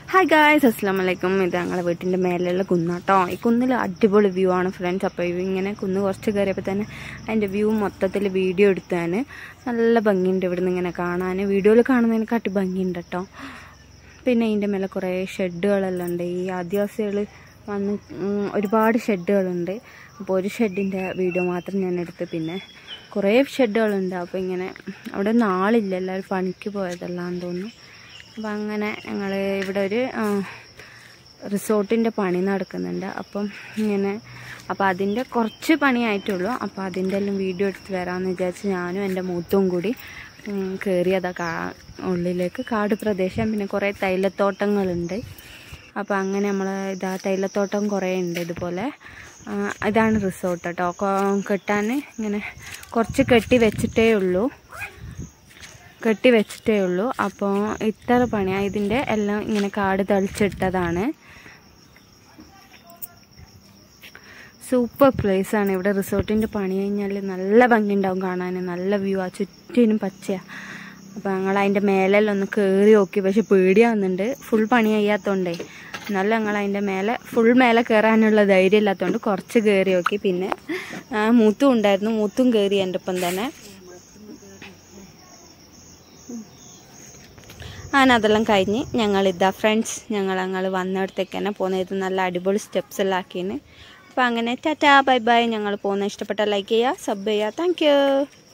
hi guys അസ്സാം വലൈക്കും ഇത് ഞങ്ങളെ വീട്ടിൻ്റെ മേലെയുള്ള കുന്നാട്ടോ ഈ കുന്നിൽ അടിപൊളി വ്യൂ ആണ് ഫ്രണ്ട്സ് അപ്പോൾ ഇങ്ങനെ കുന്ന് കുറച്ച് കയറിയപ്പോൾ തന്നെ അതിൻ്റെ വ്യൂ മൊത്തത്തിൽ വീഡിയോ എടുത്താൻ നല്ല ഭംഗിയുണ്ട് ഇവിടുന്ന് ഇങ്ങനെ കാണാൻ വീഡിയോയിൽ കാണുന്നതിനെക്കാട്ടി ഭംഗിയുണ്ട് കേട്ടോ പിന്നെ ഇതിൻ്റെ മേലെ കുറേ ഷെഡുകളെല്ലാം ഉണ്ട് ഈ ആദിവാസികൾ വന്ന് ഉം, ഒരുപാട് ഷെഡുകളുണ്ട് അപ്പോൾ ഒരു ഷെഡിൻ്റെ വീഡിയോ മാത്രം ഞാൻ എടുത്ത് പിന്നെ കുറേ ഷെഡുകളുണ്ട് അപ്പോൾ ഇങ്ങനെ അവിടെ ഒന്നും ആളില്ല എല്ലാവരും പണിക്ക് പോയതല്ലാന്ന് തോന്നുന്നു അപ്പം അങ്ങനെ ഞങ്ങൾ ഇവിടെ ഒരു റിസോർട്ടിൻ്റെ പണി നടക്കുന്നുണ്ട് അപ്പം ഇങ്ങനെ അപ്പോൾ അതിൻ്റെ കുറച്ച് പണിയായിട്ടുള്ളൂ അപ്പോൾ അതിൻ്റെ എല്ലാം വീഡിയോ എടുത്ത് വരാമെന്ന് വിചാരിച്ച് ഞാനും എൻ്റെ മൂത്തും കൂടി കയറിയതാ കാ ഉള്ളിലേക്ക് കാട് പ്രദേശം പിന്നെ കുറേ തൈലത്തോട്ടങ്ങളുണ്ട് അപ്പോൾ അങ്ങനെ നമ്മൾ ഇതാ തൈലത്തോട്ടം കുറേ ഉണ്ട് ഇതുപോലെ ആ, ഇതാണ് റിസോർട്ട് കേട്ടോ കൊ- കെട്ടാൻ ഇങ്ങനെ കുറച്ച് കെട്ടി വെച്ചിട്ടേ ഉള്ളൂ കെട്ടി വെച്ചിട്ടേ ഉള്ളൂ അപ്പോൾ ഇത്ര പണിയാണ് ഇതിൻ്റെ എല്ലാം ഇങ്ങനെ കാട് തളിച്ചിട്ടതാണ് സൂപ്പർ പ്ലേസ് ആണ് ഇവിടെ റിസോർട്ടിൻ്റെ പണി കഴിഞ്ഞാൽ നല്ല ഭംഗി ഉണ്ടാവും കാണാൻ നല്ല വ്യൂ ആ ചുറ്റിനും പച്ചയാണ് അപ്പോൾ ഞങ്ങൾ അതിൻ്റെ മേലെല്ലാം ഒന്ന് കയറി നോക്കി പക്ഷെ പേടിയാവുന്നുണ്ട് ഫുൾ പണി ചെയ്യാത്തതുകൊണ്ടേ എന്നാലും ഞങ്ങൾ അതിൻ്റെ മേലെ ഫുൾ മേലെ കയറാനുള്ള ധൈര്യം ഇല്ലാത്തതുകൊണ്ട് കുറച്ച് കയറി നോക്കി പിന്നെ ആ, മൂത്തും ഉണ്ടായിരുന്നു മൂത്തും കയറി എൻ്റെ ഒപ്പം തന്നെ അങ്ങനെ അതെല്ലാം കഴിഞ്ഞ് ഞങ്ങൾ ഇതാ ഫ്രണ്ട്സ് ഞങ്ങൾ ഞങ്ങൾ വന്നിടത്തേക്ക് തന്നെ പോകുന്നത് ഇത് നല്ല അടിപൊളി സ്റ്റെപ്സ് എല്ലാം ആക്കിന് അപ്പോൾ അങ്ങനെ ടാറ്റാ ബൈ ബൈ ഞങ്ങൾ പോകുന്ന ഇഷ്ടപ്പെട്ട ലൈക്ക് ചെയ്യുക സബ് ചെയ്യുക താങ്ക് യു